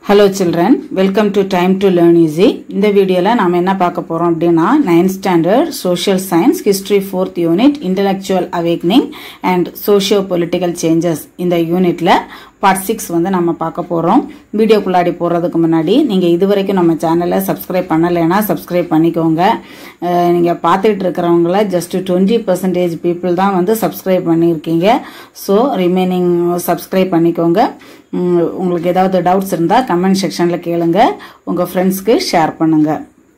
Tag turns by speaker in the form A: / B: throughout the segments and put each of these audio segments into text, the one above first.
A: Hello children welcome to time to learn easy இந்த வீடியோவில் நாம் என்ன பார்க்க போகிறோம் அப்படின்னா ninth standard social science history fourth unit intellectual awakening and socio political changes இந்த யூனிட்டில் பார்ட் சிக்ஸ் வந்து நம்ம பார்க்க போகிறோம் வீடியோக்குள்ளாடி போகிறதுக்கு முன்னாடி நீங்கள் இது வரைக்கும் நம்ம சேனலை சப்ஸ்கிரைப் பண்ணலைன்னா சப்ஸ்கிரைப் பண்ணிக்கோங்க நீங்கள் பார்த்துட்டு இருக்கிறவங்கள ஜஸ்ட் டுவெண்ட்டி பர்சன்டேஜ் பீப்புள் தான் வந்து சப்ஸ்கிரைப் பண்ணியிருக்கீங்க ஸோ ரிமைனிங் சப்ஸ்கிரைப் பண்ணிக்கோங்க உம், உங்களுக்கு ஏதாவது டவுட்ஸ் இருந்தால் கமெண்ட் செக்ஷனில் கேளுங்க உங்கள் ஃப்ரெண்ட்ஸ்க்கு ஷேர் பண்ணுங்க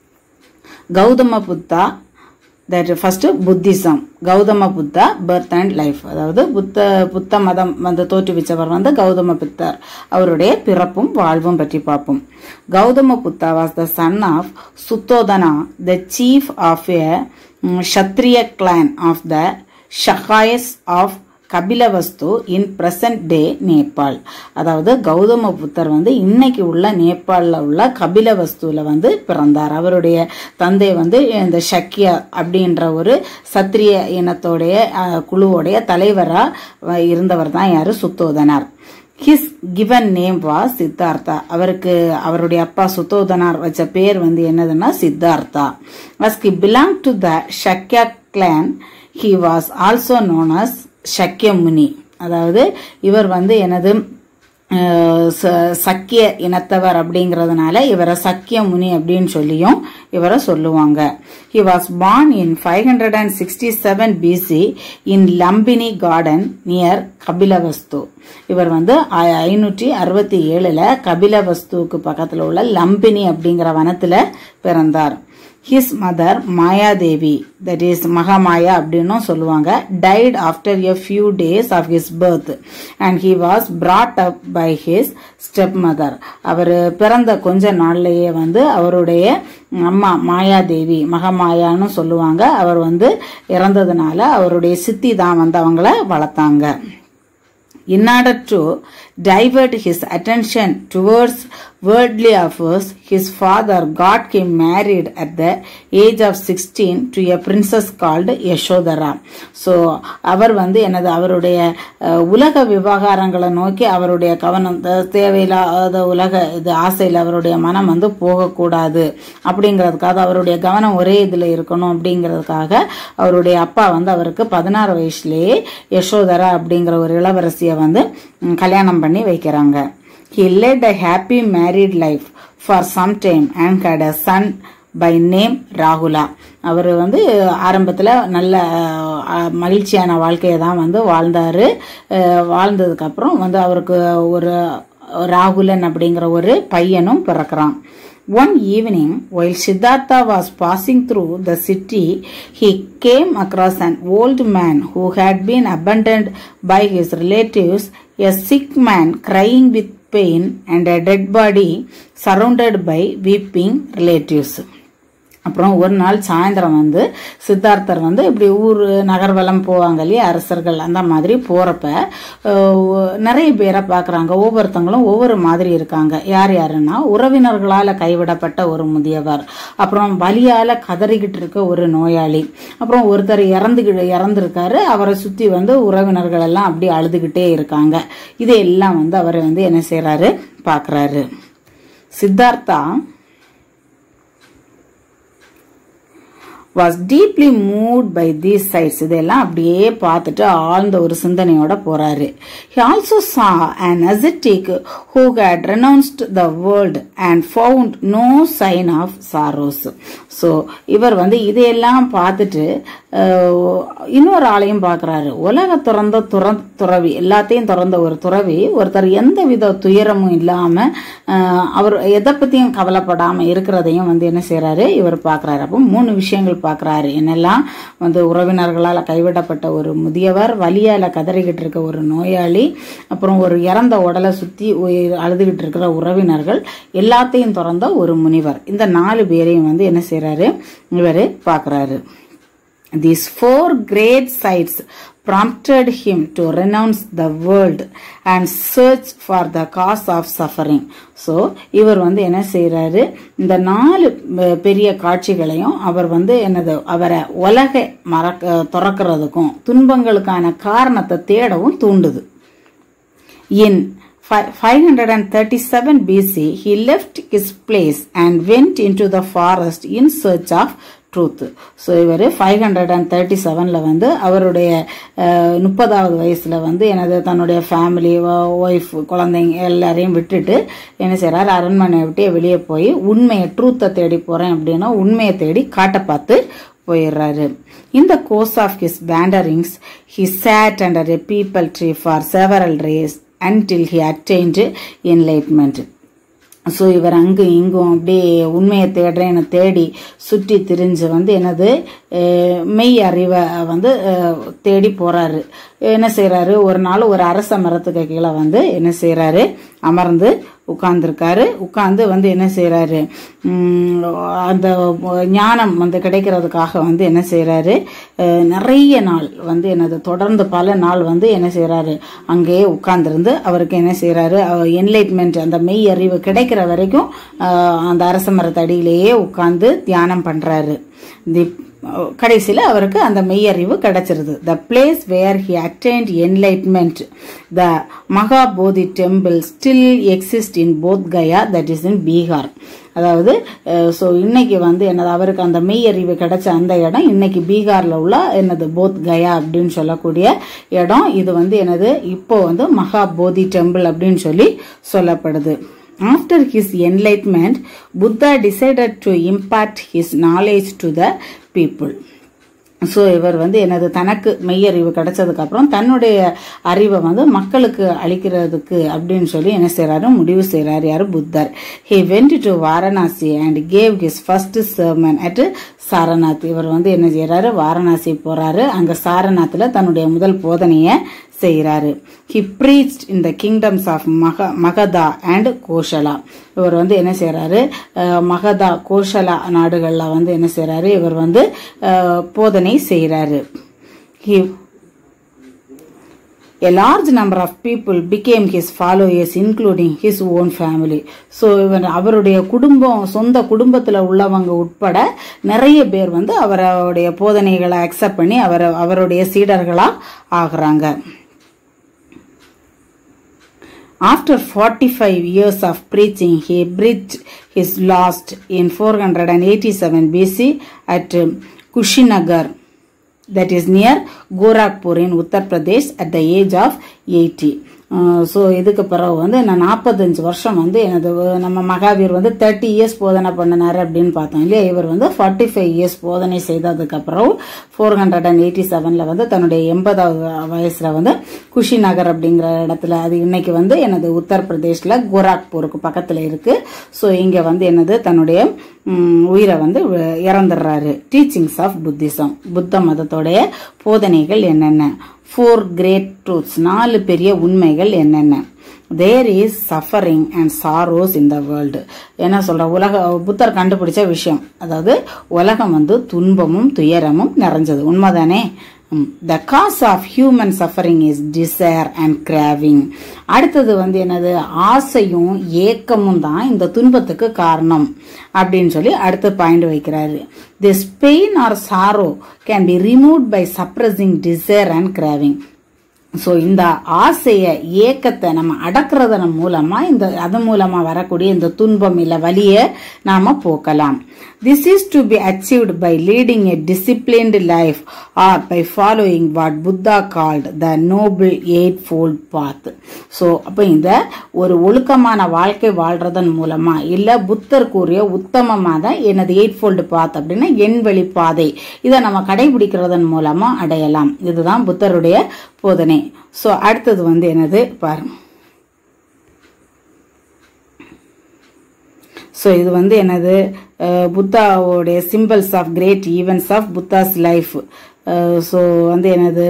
A: Gautama Buddha that first Buddhism Gautama Buddha birth and life அதாவது புத்த புத்த மதம் வந்து தோற்றுவிச்சவர் வந்து கௌதம புத்தர் அவருடைய பிறப்பும் வாழ்வும் பற்றி பார்ப்போம் Gautama Buddha was the son of Suddhodana the chief of a Kshatriya clan of the ஷஹாயஸ் of Kapilavastu in present day Nepal அதாவது கௌதம புத்தர் வந்து இன்னைக்கு உள்ள நேபாளில் உள்ள கபிலவஸ்துவில் வந்து பிறந்தார் அவருடைய தந்தை வந்து இந்த ஷக்கியா அப்படின்ற ஒரு சத்திரிய இனத்தோடைய அஹ், குழுவோடைய தலைவராக இருந்தவர் தான் யாரு சுத்தோதனார் ஹிஸ் கிவன் நேம் வா சித்தார்த்தா அவருக்கு அவருடைய அப்பா சுத்தோதனார் வச்ச பேர் வந்து என்னதுன்னா Siddhartha as he belong to the Shakya clan he was also known as Shakyamuni அதாவது இவர் வந்து எனது அஹ், ச- சக்கிய இனத்தவர் அப்படிங்கிறதுனால இவரை சக்கிய முனி அப்படின்னு சொல்லியும் இவரை சொல்லுவாங்க he was born in five hundred and sixty seven BC in Lumbini garden near Kapilavastu இவர் வந்து ஐ- ஐநூற்றி அறுபத்தி ஏழுல கபிலவஸ்துவுக்கு பக்கத்தில் உள்ள லம்பினி அப்படிங்கிற வனத்துல பிறந்தார் his mother Mayadevi that is மகாமாயா அப்படின்னும் சொல்லுவாங்க died after a few days of his birth and he was brought up by his step mother அவர் பிறந்த கொஞ்ச நாள்லயே வந்து அவருடைய அம்மா மாயாதேவி மகாமாயான்னு சொல்லுவாங்க அவர் வந்து இறந்ததுனால அவருடைய சித்தி தான் வந்து அவங்கள வளர்த்தாங்க In order to divert his attention towards worldly affairs, his father got him married at the age of 16 to a princess called Yashodhara. So, அவர் வந்து எனது அவருடைய அஹ், உலக விவகாரங்களை நோக்கி அவருடைய கவனம் த- தேவையில்லாத உலக இது ஆசையில் அவருடைய மனம் வந்து போகக்கூடாது அப்படிங்கிறதுக்காக அவருடைய கவனம் ஒரே இதில் இருக்கணும் அப்படிங்கிறதுக்காக அவருடைய அப்பா வந்து அவருக்கு பதினாறு வயசுலேயே யசோதரா அப்படிங்கிற ஒரு இளவரசியை வந்து ம், கல்யாணம் பண்ணி வைக்கிறாங்க He led a happy married life for some time and had a son by name ராகுலா அவர் வந்து ஆரம்பத்தில் நல்ல அஹ், மகிழ்ச்சியான வாழ்க்கையை தான் வந்து வாழ்ந்தாரு அஹ், வாழ்ந்ததுக்கப்புறம் வந்து அவருக்கு ஒரு ராகுலன் அப்படிங்கிற ஒரு பையனும் பிறக்கிறான் One evening, while Siddhartha was passing through the city, he came across an old man who had been abandoned by his relatives, a sick man crying with pain, and a dead body surrounded by weeping relatives. அப்புறம் ஒரு நாள் சாயந்தரம் வந்து சித்தார்த்தர் வந்து இப்படி ஊர் நகர்வலம் போவாங்க இல்லையா அரசர்கள் அந்த மாதிரி போறப்ப அஹ், நிறைய பேரை பார்க்குறாங்க ஒவ்வொருத்தங்களும் ஒவ்வொரு மாதிரி இருக்காங்க யார் யாருன்னா உறவினர்களால் கைவிடப்பட்ட ஒரு முதியவர் அப்புறம் வலியால கதறிக்கிட்டு இருக்க ஒரு நோயாளி அப்புறம் ஒருத்தர் இறந்துகிட்டு இறந்துருக்காரு அவரை சுற்றி வந்து உறவினர்கள் எல்லாம் அப்படி அழுதுகிட்டே இருக்காங்க இதையெல்லாம் வந்து அவர் வந்து என்ன செய்றாரு பார்க்குறாரு Siddhartha was deeply moved by these sights இதெல்லாம் அப்படியே பார்த்துட்டு ஆழ்ந்த ஒரு சிந்தனையோட போறாரு he also saw an ascetic who had renounced the world and found no sign of sorrows so இவர் வந்து இதையெல்லாம் பார்த்துட்டு அஹ், இன்னொரு ஆளையும் பார்க்குறாரு உலக துறந்த துற துறவி எல்லாத்தையும் திறந்த ஒரு துறவி ஒருத்தர் எந்த வித துயரமும் இல்லாமல் அவர் எதை பற்றியும் கவலைப்படாமல் இருக்கிறதையும் வந்து என்ன செய்கிறாரு இவர் பார்க்குறாரு அப்போ மூணு விஷயங்கள் பார்க்குறாரு என்னெல்லாம் வந்து உறவினர்களால் கைவிடப்பட்ட ஒரு முதியவர் வலியால் கதறிக்கிட்டு இருக்க ஒரு நோயாளி அப்புறம் ஒரு இறந்த உடலை சுற்றி அழுதுகிட்டு இருக்கிற உறவினர்கள் எல்லாத்தையும் திறந்த ஒரு முனிவர் இந்த நாலு பேரையும் வந்து என்ன செய்கிறாரு இவர் பார்க்குறாரு These four great sights prompted him to renounce the world and search for the cause of suffering. So இவர் வந்து என்ன செய்கிறாரு இந்த நாலு அஹ், பெரிய காட்சிகளையும் அவர் வந்து என்னது அவரை உலகை மறக்க துறக்கிறதுக்கும் துன்பங்களுக்கான காரணத்தை தேடவும் தூண்டுது In 537 BC, he left his place and went into the forest in search of truth so இவர் ஃபைவ் ஹண்ட்ரட் அண்ட் தேர்ட்டி செவனில் வந்து அவருடைய முப்பதாவது வயசில் வந்து எனது தன்னுடைய ஃபேமிலி ஒய்ஃப் குழந்தைங்க எல்லாரையும் விட்டுட்டு என்ன செய்கிறார் அரண்மனையை விட்டு வெளியே போய் உண்மையை ட்ரூத்தை தேடி போகிறேன் அப்படின்னா உண்மையை தேடி காட்ட பார்த்து போயிடுறாரு In the course of his wanderings, he sat under a peepal tree for several days until he attained enlightenment. So இவர் அங்கும் இங்கும் அப்படியே உண்மையை தேடுறேன்னு தேடி சுற்றி திரிஞ்சு வந்து என்னது மெய் அறிவை வந்து தேடி போறாரு என்ன செய்யறாரு ஒரு நாள் ஒரு அரச மரத்துக்கு கீழே வந்து என்ன செய்யறாரு அமர்ந்து உட்கார்ந்துருக்காரு உட்கார்ந்து வந்து என்ன செய்யறாரு அந்த ஞானம் வந்து கிடைக்கிறதுக்காக வந்து என்ன செய்யறாரு நிறைய நாள் வந்து என்னது தொடர்ந்து பல நாள் வந்து என்ன செய்யறாரு அங்கேயே உட்கார்ந்துருந்து அவருக்கு என்ன செய்யறாரு என்லைட்மெண்ட் அந்த மெய் அறிவு கிடைக்கிற வரைக்கும் அந்த அரச மரத்தடியிலேயே உட்கார்ந்து தியானம் பண்றாரு தி கடைசியில் அவருக்கு அந்த மெய்யறிவு கிடைச்சிருது the place where he attained enlightenment the Mahabodhi temple still exist in Bodh Gaya that is in Bihar அதாவது ஸோ இன்னைக்கு வந்து என்னது அவருக்கு அந்த மெய்யறிவு கிடைச்ச அந்த இடம் இன்னைக்கு பீகார்ல உள்ள என்னது போத் கயா அப்படின்னு சொல்லக்கூடிய இடம் இது வந்து என்னது இப்போ வந்து மகாபோதி டெம்பிள் அப்படின்னு சொல்லி சொல்லப்படுது After his enlightenment, Buddha decided to impart his knowledge to the people. So இவர் வந்து எனது தனக்கு மெய்யறிவு கிடைச்சதுக்கு அப்புறம் தன்னுடைய அறிவை வந்து மக்களுக்கு அளிக்கிறதுக்கு அப்படின்னு சொல்லி என்ன செய்யறாரு முடிவு செய்யறாரு யாரு புத்தர் he went to Varanasi and gave his first sermon at Sarnath இவர் வந்து என்ன செய்யறாரு வாரணாசி போறாரு அங்க சாரநாத்ல தன்னுடைய முதல் போதனைய செய்கிறாரு he preached in the kingdoms of மக மகதா அண்ட் கோஷலா இவர் வந்து என்ன செய்யறாரு மகதா கோஷலா நாடுகள்ல வந்து என்ன செய்யறாரு இவர் வந்து போதனை செய்கிறாரு he A large number of people became his followers, including his own family. So இவர் அவருடைய குடும்பம் சொந்த குடும்பத்தில் உள்ளவங்க உட்பட நிறைய பேர் வந்து அவருடைய போதனைகளை அக்செப்ட் பண்ணி அவர் அவருடைய சீடர்களாக ஆகுறாங்க After 45 years of preaching, he breathed his last in 487 BC at Kushinagar, that is near Gorakhpur in Uttar Pradesh at the age of 80. So இதுக்கு பிறகு வந்து நான் நாற்பத்தஞ்சு வருஷம் வந்து எனது நம்ம மகாவீர் வந்து தேர்ட்டி இயர்ஸ் போதனை பண்ணினாரு அப்படின்னு பார்த்தோம் இல்லையா இவர் வந்து ஃபார்ட்டி ஃபைவ் இயர்ஸ் போதனை செய்ததுக்கு அப்புறம் ஃபோர் ஹண்ட்ரட் அண்ட் எயிட்டி செவனில் வந்து தன்னுடைய எண்பதாவது வயசில் வந்து குஷி நகர் அப்படிங்கிற இடத்துல அது இன்னைக்கு வந்து எனது உத்தரப்பிரதேஷில் கோராக்பூருக்கு பக்கத்தில் இருக்கு ஸோ இங்கே வந்து என்னது தன்னுடைய உயிரை வந்து இறந்துடுறாரு டீச்சிங்ஸ் ஆஃப் புத்திசம் புத்த மதத்தோடைய போதனைகள் என்னென்ன ஃபோர் கிரேட் ட்ரூத்ஸ் நாலு பெரிய உண்மைகள் என்னென்ன there is suffering and sorrows in the world என்ன சொல்ற உலக புத்தர் கண்டுபிடிச்ச விஷயம் அதாவது உலகம் வந்து துன்பமும் துயரமும் நிறைஞ்சது உண்மைதானே the cause of human suffering is desire and craving அடுத்தது வந்து என்னது ஆசையும் ஏக்கமும் தான் இந்த துன்பத்துக்கு காரணம் அப்படின்னு சொல்லி அடுத்த பாயிண்ட் வைக்கிறாரு this pain or sorrow can be remove by suppressing desire and craving so இந்த ஆசைய ஏக்கத்தை நம்ம அடக்கிறதன் மூலமா இந்த அது மூலமா வரக்கூடிய இந்த துன்பம் இல்ல வலிய நாம போக்கலாம் this is to be achieved by leading a disciplined life or by following what Buddha called the noble eightfold path so அப்போ இந்த ஒரு ஒழுக்கமான வாழ்க்கை வாழ்றதன் மூலமா இல்ல புத்தர் கூறிய உத்தமமான எனது எயிட் ஃபோல்டு பாத் அப்படின்னா எண் வழி பாதை இதை நம்ம கடைபிடிக்கிறதன் மூலமா அடையலாம் இதுதான் புத்தருடைய போதனை ஸோ அடுத்தது வந்து என்னது பாருங்க ஸோ இது வந்து என்னது புத்தாவோடைய symbols of great events of Buddha's life so வந்து என்னது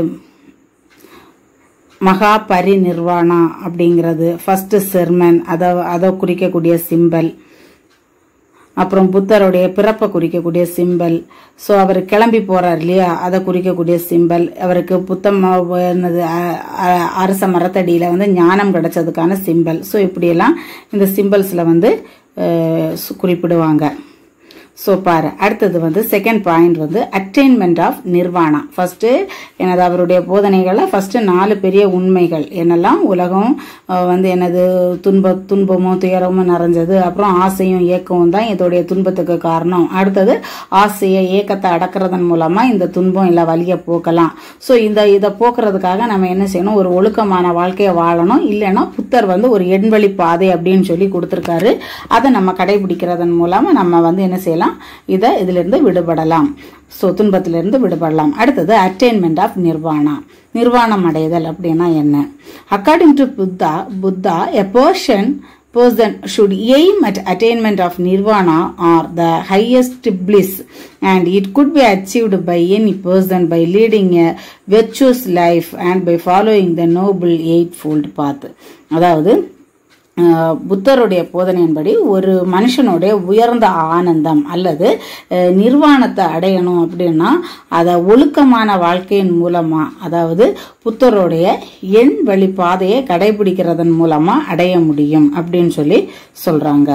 A: மகா பரிநிர்வாணா அப்படிங்கிறது ஃபர்ஸ்ட் செர்மன் அதை அதை குறிக்கக்கூடிய சிம்பல் அப்புறம் புத்தருடைய பிறப்பை குறிக்கக்கூடிய சிம்பல் ஸோ அவர் கிளம்பி போறார் இல்லையா அதை குறிக்கக்கூடிய சிம்பல் அவருக்கு புத்தம் என்னது அரச மரத்தடியில வந்து ஞானம் கிடைச்சதுக்கான சிம்பல் ஸோ இப்படியெல்லாம் இந்த சிம்பிள்ஸ்ல வந்து குறிப்பிடுவாங்க ஸோ பாரு அடுத்தது வந்து செகண்ட் பாயிண்ட் வந்து அட்டைன்மெண்ட் ஆஃப் நிர்வாணா ஃபர்ஸ்ட் எனது அவருடைய போதனைகளை ஃபர்ஸ்ட் நாலு பெரிய உண்மைகள் என்னெல்லாம் உலகம் அஹ், வந்து எனது துன்ப துன்பமும் துயரமும் நிறைஞ்சது அப்புறம் ஆசையும் ஏக்கமும் தான் இதோடைய துன்பத்துக்கு காரணம் அடுத்தது ஆசையை ஏக்கத்தை அடக்கிறதன் மூலமா இந்த துன்பம் இல்லை வலியை போக்கலாம் ஸோ இந்த இதை போக்குறதுக்காக நம்ம என்ன செய்யணும் ஒரு ஒழுக்கமான வாழ்க்கையை வாழணும் இல்லைன்னா புத்தர் வந்து ஒரு எண்வழி பாதை அப்படின்னு சொல்லி கொடுத்துருக்காரு அதை நம்ம கடைபிடிக்கிறதன் மூலமா நம்ம வந்து என்ன செய்யலாம் இதை இதிலிருந்து விடுபடலாம் ஸோ துன்பத்திலிருந்து விடுபடலாம் அடுத்தது அட்டைன்மெண்ட் ஆஃப் நிர்வாணா நிர்வாணம் அடைதல் அப்படின்னா என்ன according to Buddha Buddha a person person should aim at attainment of nirvana or the highest bliss and it could be achieved by any person by leading a virtuous life and by following the noble eightfold path அதாவது அஹ், புத்தருடைய போதனையின்படி ஒரு மனுஷனுடைய உயர்ந்த ஆனந்தம் அல்லது அஹ், நிர்வாணத்தை அடையணும் அப்படின்னா அதை ஒழுக்கமான வாழ்க்கையின் மூலமா அதாவது புத்தருடைய எண் வழி பாதையை கடைபிடிக்கிறதன் மூலமா அடைய முடியும் அப்படின்னு சொல்லி சொல்றாங்க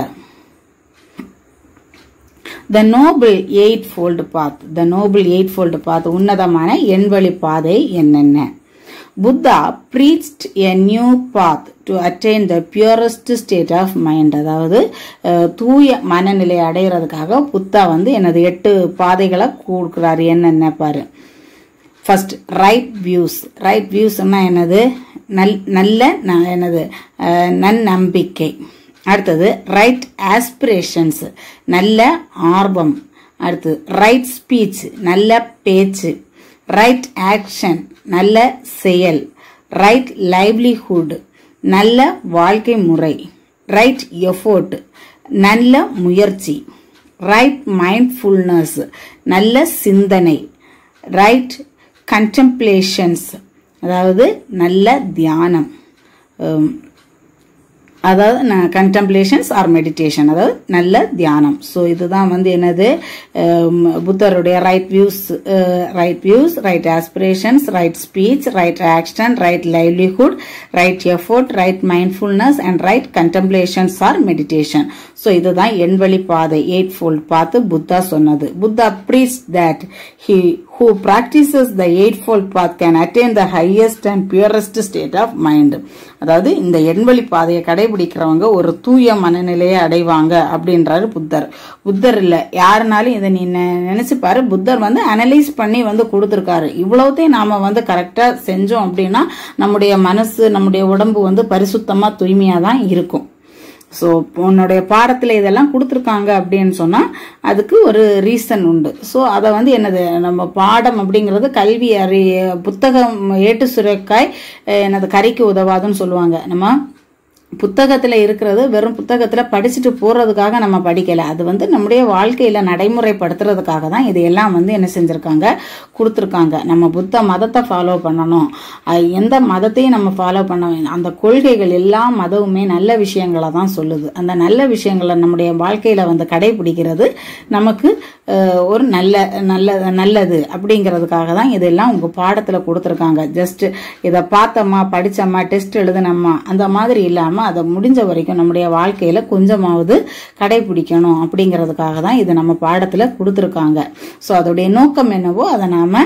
A: the noble eightfold path the noble eightfold path உன்னதமான எண்வழி பாதை என்னென்ன Buddha preached a new path to attain the purest state of mind அதாவது அஹ், தூய மனநிலை அடைகிறதுக்காக புத்தா வந்து எனது எட்டு பாதைகளை கொடுக்குறாரு என்னென்ன பாரு ஃபர்ஸ்ட் ரைட் வியூஸ் ரைட் வியூஸ்னா என்னது நல் நல்ல ந- என்னது அஹ், நன்னம்பிக்கை அடுத்தது ரைட் ஆஸ்பிரேஷன்ஸ் நல்ல ஆர்வம் அடுத்து ரைட் ஸ்பீச் நல்ல பேச்சு ரைட் ஆக்ஷன் நல்ல செயல் ரைட் லைவ்லிஹுட் நல்ல வாழ்க்கை முறை ரைட் எஃபோர்ட் நல்ல முயற்சி ரைட் மைண்ட்ஃபுல்னஸ் நல்ல சிந்தனை ரைட் கண்டெம்ப்ளேஷன்ஸ் அதாவது நல்ல தியானம் உம், அதாவது கண்டெம்ப்ளேஷன்ஸ் ஆர் மெடிடேஷன் அதாவது நல்ல தியானம் ஸோ இதுதான் வந்து என்னது உம், புத்தருடைய right views right views right aspirations right speech right action right livelihood right effort right mindfulness and right contemplations or meditation so இதுதான் எண்வழி பாதை எயிட் ஃபோல்ட் பார்த்து புத்தா சொன்னது Buddha preaches that he who practices the eightfold path can attain the highest and purest state of mind அதாவது இந்த எண்வழி பாதையை கடைபிடிக்கிறவங்க ஒரு தூய மனநிலையை அடைவாங்க அப்படின்றாரு புத்தர் புத்தர் இல்ல யாருனாலும் இதை நீ நெ- நினைச்சு பாரு புத்தர் வந்து அனலைஸ் பண்ணி வந்து கொடுத்துருக்காரு இவ்வளவுத்தையும் நாம வந்து கரெக்டா செஞ்சோம் அப்படின்னா நம்முடைய மனசு நம்முடைய உடம்பு வந்து பரிசுத்தமா தூய்மையா தான் இருக்கும் ஸோ உன்னுடைய பாடத்தில் இதெல்லாம் கொடுத்துருக்காங்க அப்படின்னு சொன்னால் அதுக்கு ஒரு ரீசன் உண்டு ஸோ அதை வந்து என்னது நம்ம பாடம் அப்படிங்கிறது கல்வி அறி புத்தகம் ஏட்டு சுரைக்காய் அஹ், என்னது கறிக்கு உதவாதுன்னு சொல்லுவாங்க நம்ம புத்தகத்தில் இருக்கிறது வெறும் புத்தகத்தில் படிச்சுட்டு போகிறதுக்காக நம்ம படிக்கலை அது வந்து நம்முடைய வாழ்க்கையில் நடைமுறைப்படுத்துறதுக்காக தான் இதையெல்லாம் வந்து என்ன செஞ்சுருக்காங்க கொடுத்துருக்காங்க நம்ம புத்த மதத்தை ஃபாலோ பண்ணணும் அது எந்த மதத்தையும் நம்ம ஃபாலோ பண்ண வேண்டாம் அந்த கொள்கைகள் எல்லா மதமுமே நல்ல விஷயங்களை தான் சொல்லுது அந்த நல்ல விஷயங்களை நம்முடைய வாழ்க்கையில் வந்து கடைபிடிக்கிறது நமக்கு அஹ், ஒரு நல்ல நல்ல நல்லது அப்படிங்கிறதுக்காக தான் இதெல்லாம் உங்கள் பாடத்தில் கொடுத்துருக்காங்க ஜஸ்ட் இதை பார்த்தோமா படித்தோமா டெஸ்ட் எழுதுனோமா அந்த மாதிரி இல்லாமல் அதை முடிஞ்ச வரைக்கும் நம்முடைய வாழ்க்கையில் கொஞ்சமாவது கடைபிடிக்கணும் அப்படிங்கிறதுக்காக தான் இது நம்ம பாடத்தில் கொடுத்துருக்காங்க ஸோ அதோடைய நோக்கம் என்னவோ அதை நாம்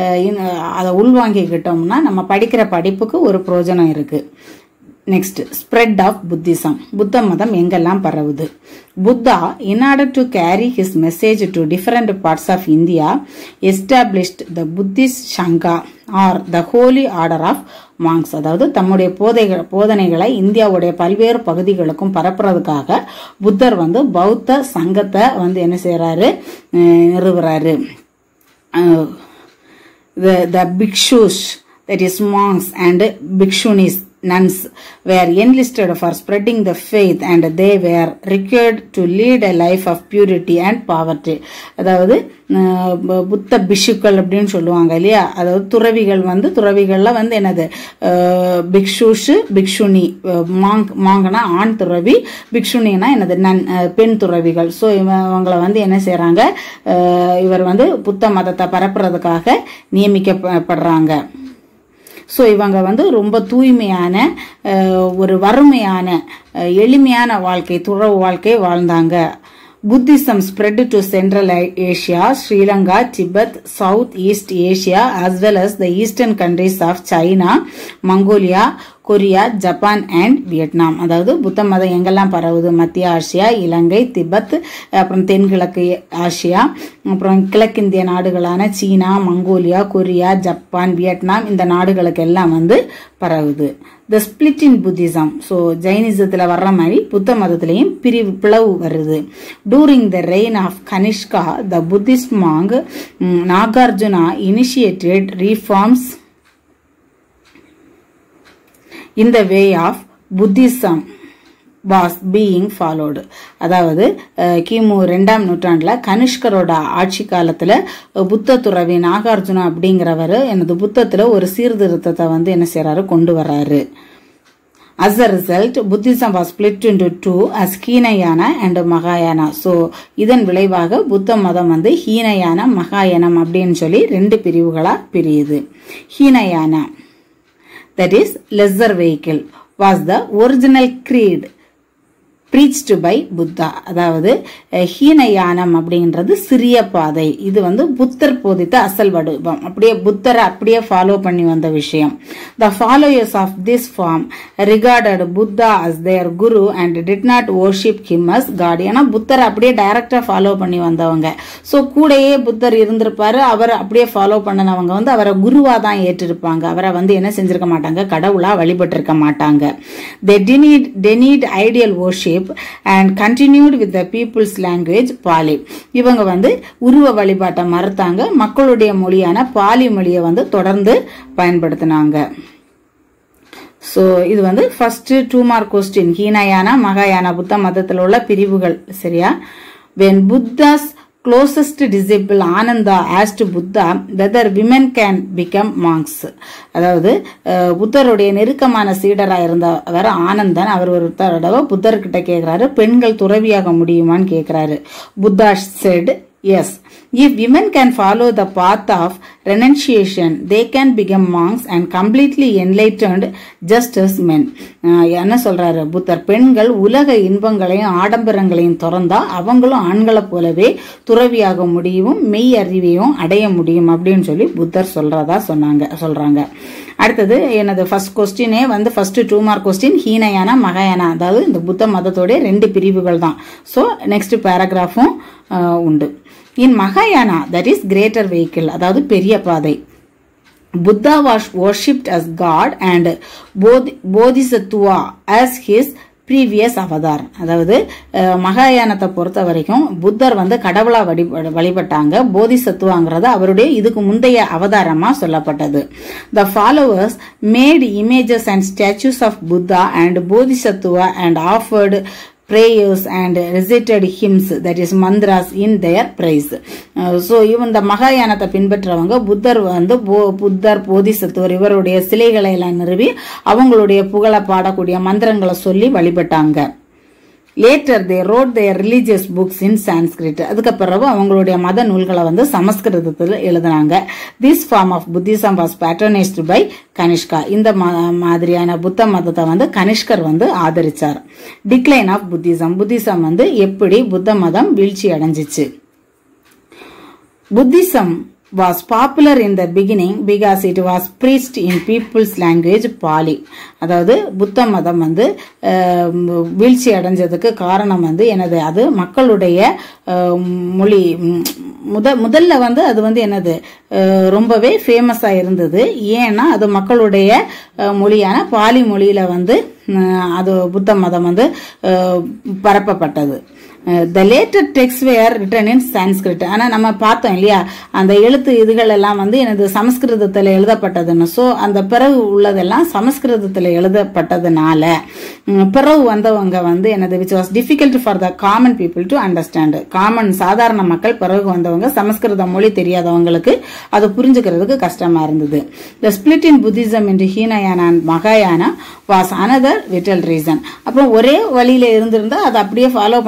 A: அதை உள்வாங்கிக்கிட்டோம்னா நம்ம படிக்கிற படிப்புக்கு ஒரு பிரயோஜனம் இருக்குது நெக்ஸ்ட் ஸ்ப்ரெட் ஆஃப் புத்திசம் புத்த மதம் எங்கெல்லாம் பரவுது Buddha in order to carry his message to different parts of India established the Buddhist Sangha or the holy order of monks அதாவது தம்முடைய போதைகள் போதனைகளை இந்தியாவுடைய பல்வேறு பகுதிகளுக்கும் பரப்புறதுக்காக புத்தர் வந்து பௌத்த சங்கத்தை வந்து என்ன செய்றாரு அஹ் நிறுவுறாரு அஹ் the, the bhikshus, that is monks and bhikshunis, nuns, were enlisted for spreading the faith and they were required to lead a life of purity and poverty. அதாவது அஹ், பு- புத்த பிஷுக்கள் அப்படின்னு சொல்லுவாங்க இல்லையா அதாவது துறவிகள் வந்து துறவிகள்ல வந்து என்னது அஹ், பிக்ஷுஷு பிக்ஷுனி மாங் மாங்கனா ஆண் துறவி பிக்ஷுனினா என்னது நன் அஹ், பெண் துறவிகள் ஸோ இவங்களை வந்து என்ன செய்றாங்க அஹ், இவர் வந்து புத்த மதத்தை பரப்புறதுக்காக நியமிக்கப்படுறாங்க ஸோ இவங்க வந்து ரொம்ப தூய்மையான அஹ், ஒரு வறுமையான அஹ், எளிமையான வாழ்க்கை துறவு வாழ்க்கை வாழ்ந்தாங்க Buddhism spread to Central Asia, Sri Lanka, Tibet, South East Asia, as well as the eastern countries of China, Mongolia, Korea Japan and Vietnam அதாவது புத்த மதம் எங்கெல்லாம் பரவுது மத்திய ஆசியா இலங்கை திபெத் அப்புறம் தென்கிழக்கு ஆசியா அப்புறம் கிழக்கிந்திய நாடுகளான சீனா மங்கோலியா கொரியா ஜப்பான் வியட்நாம் இந்த நாடுகளுக்கு எல்லாம் வந்து பரவுது the split in Buddhism so ஜைனிசத்தில் வர்ற மாதிரி புத்த மதத்திலையும் பிரிவு பிளவு வருது during the reign of Kanishka the Buddhist monk Nagarjuna initiated reforms in the way of Buddhism was being followed அதாவது கிமு ரெண்டாம் நூற்றாண்டுல கனிஷ்கரோட ஆட்சி காலத்துல புத்த துறவி நாகார்ஜுனா அப்படிங்கிறவர் எனது புத்தத்துல ஒரு சீர்திருத்தத்தை வந்து என்ன செய்யறாரு கொண்டு வர்றாரு As a result, Buddhism was split into two as Hinayana and Mahayana. So, இதன் விளைவாக புத்த மதம் வந்து ஹீனயான மகாயானம் அப்படின்னு சொல்லி ரெண்டு பிரிவுகளா பிரியுது Hinayana that is lesser vehicle was the original creed preached by Buddha அதாவது ஹீனயானம் அப்படின்றது சிறிய பாதை இது வந்து புத்தர் போதித்த அசல் வடிவம் அப்படியே புத்தரை அப்படியே ஃபாலோ பண்ணி வந்த விஷயம் the followers of this form regarded Buddha as their guru and did not worship him as god ஏன்னா புத்தரை அப்படியே டைரக்டா ஃபாலோ பண்ணி வந்தவங்க ஸோ கூடயே புத்தர் இருந்திருப்பாரு அவர் அப்படியே ஃபாலோ பண்ணினவங்க வந்து அவரை குருவா தான் ஏற்றிருப்பாங்க அவரை வந்து என்ன செஞ்சிருக்க மாட்டாங்க கடவுளா வழிபட்டிருக்க மாட்டாங்க they denied denied idol worship and continued with the people's language Pali இவங்க வந்து உருவ வழிபாட்டை மறுத்தாங்க மக்களுடைய மொழியான பாலி மொழியை வந்து தொடர்ந்து பயன்படுத்தினாங்க ஸோ இது வந்து first two mark question Hinayana மகாயானா புத்த மதத்தில் உள்ள பிரிவுகள் சரியா when Buddha's closest disciple Ananda asked Buddha whether women can become monks அதாவது புத்தருடைய நெருக்கமான சீடரா இருந்தவர் ஆனந்தன் அவர் ஒரு தடவை புத்தர்கிட்ட கேட்கிறாரு பெண்கள் துறவியாக முடியுமான்னு கேட்கிறாரு Buddha said yes If women can follow the path of renunciation, they can become monks and completely enlightened just as men. என்ன சொல்றாரு புத்தர் பெண்கள் உலக இன்பங்களையும் ஆடம்பரங்களையும் திறந்தா அவங்களும் ஆண்களை போலவே துறவியாக முடியும் மெய் அறிவையும் அடைய முடியும் அப்படின்னு சொல்லி புத்தர் சொல்றதா சொன்னாங்க சொல்றாங்க அடுத்தது எனது ஃபர்ஸ்ட் கொஸ்டினே வந்து first two mark question Hinayana மகாயானா அதாவது இந்த புத்த மதத்தோடைய ரெண்டு பிரிவுகள் தான் ஸோ நெக்ஸ்ட் பேராகிராஃபும் உண்டு இன் மகாயானா தட் இஸ் கிரேட்டர் வெஹிக்கிள் அதாவது பெரிய பாதை Buddha was worshipped as god and Bodhisattva as his previous avatar அதாவது மகாயானத்தை பொறுத்த வரைக்கும் புத்தர் வந்து கடவுளா வழி வழிபட்டாங்க போதிசத்துவாங்கிறது அவருடைய இதுக்கு முந்தைய அவதாரமா சொல்லப்பட்டது the followers made images and statues of Buddha and Bodhisattva and offered prayers and recited hymns that is mantras in their praise so இவன் இந்த மகாயானத்தை பின்பற்றவங்க புத்தர் வந்து புத்தர் போதிசத்துவர் இவருடைய சிலைகளை எல்லாம் நிறுவி அவங்களுடைய புகழை பாடக்கூடிய மந்திரங்களை சொல்லி வழிபட்டாங்க later they wrote their religious books in Sanskrit அதுக்கு பிறகு அவங்களுடைய மத நூல்களை வந்து சமஸ்கிருதத்தில் எழுதினாங்க this form of Buddhism was patronised by Kanishka இந்த மாதிரியான புத்த மதத்தை வந்து கனிஷ்கர் வந்து ஆதரிச்சார் டிக்ளைன் ஆஃப் புத்திசம் புத்திசம் வந்து எப்படி புத்த மதம் வீழ்ச்சி அடைஞ்சிச்சு Buddhism was popular in the beginning because it was preached in people's language Pali அதாவது புத்த மதம் வந்து வீழ்ச்சி அடைஞ்சதுக்கு காரணம் வந்து எனது அது மக்களுடைய மொழி முத முதல்ல வந்து அது வந்து என்னது ரொம்பவே ஃபேமஸா இருந்தது ஏன்னா அது மக்களுடைய மொழியான பாலி மொழியில வந்து அது புத்த மதம் வந்து பரப்பப்பட்டது the later texts were written in Sanskrit ஆனால் நம்ம பார்த்தோம் இல்லையா அந்த எழுத்து இதுகள் எல்லாம் வந்து எனது சமஸ்கிருதத்தில் எழுதப்பட்டதுன்னு ஸோ அந்த பிறகு உள்ளதெல்லாம் சமஸ்கிருதத்தில் எழுதப்பட்டதுனால பிறகு வந்தவங்க வந்து எனது which was difficult for the common people to understand common சாதாரண மக்கள் பிறகு வந்தவங்க சமஸ்கிருத மொழி தெரியாதவங்களுக்கு அது புரிஞ்சுக்கிறதுக்கு கஷ்டமா இருந்தது த ஸ்பிளிட் இன் புத்திசம் என்று ஹீனயானா அண்ட் மகாயானா வாஸ் அனதர் விட்டல் ரீசன் அப்புறம் ஒரே வழியில இருந்திருந்தா அதை அப்படியே ஃபாலோ பண்றவங்க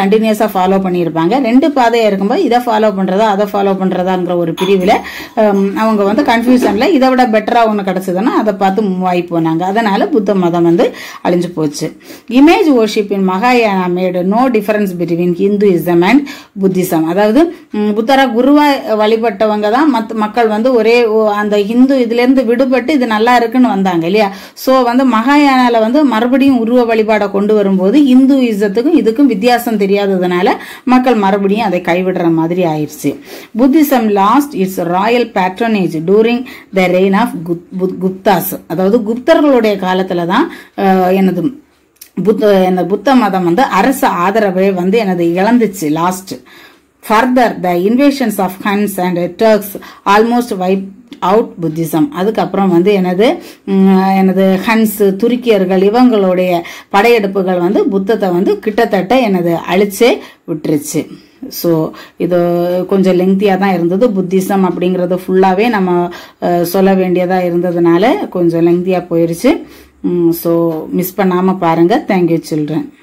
A: கண்டினியூஸா ஃபாலோ பண்ணியிருப்பாங்க ரெண்டு பாதையா இருக்கும்போது இதை ஃபாலோ பண்றதா அதை ஃபாலோ பண்றதாங்கிற ஒரு பிரிவில் அவங்க வந்து கன்ஃபியூஷன்ல இதை விட பெட்டரா ஒன்று கிடைச்சதுன்னா அதை பார்த்து மூவ் ஆகி போனாங்க அதனால புத்த மதம் வந்து அழிஞ்சு போச்சு இமேஜ் worship இன் மகாயானா made no difference between Hinduism and Buddhism அதாவது ம், புத்தரை குருவா வழிபட்டவங்க தான் மத்த மக்கள் வந்து ஒரே ஓ- அந்த ஹிந்து இதுல இருந்து விடுபட்டு இது நல்லா இருக்குன்னு வந்தாங்க இல்லையா சோ வந்து மகாயானால வந்து மறுபடியும் உருவ வழிபாடை கொண்டு வரும்போது இந்துயிசத்துக்கும் இதுக்கும் வித்தியாசம் தெரியாததுனால மக்கள் மறுபடியும் அதை கைவிடுற மாதிரி ஆயிடுச்சு Buddhism lost its royal patronage during the reign of Guptas அதாவது குப்தர்களுடைய காலத்துல தான் அஹ், எனது புத்த இந்த புத்த மதம் வந்து அரசு ஆதரவை வந்து எனது இழந்துச்சு last further the invasions of Huns and Turks almost wipe out Buddhism அதுக்கப்புறம் வந்து எனது ம், எனது ஹன்ஸ் துருக்கியர்கள் இவங்களுடைய படையெடுப்புகள் வந்து புத்தத்தை வந்து கிட்டத்தட்ட எனது அழிச்சே விட்டுருச்சு ஸோ இது கொஞ்சம் லெங்க்தியாக தான் இருந்தது புத்திசம் அப்படிங்கிறது ஃபுல்லாகவே நம்ம அஹ், சொல்ல வேண்டியதாக இருந்ததுனால கொஞ்சம் லெங்க்தியாக போயிருச்சு ஸோ மிஸ் பண்ணாமல் பாருங்கள் தேங்க்யூ சில்ட்ரன்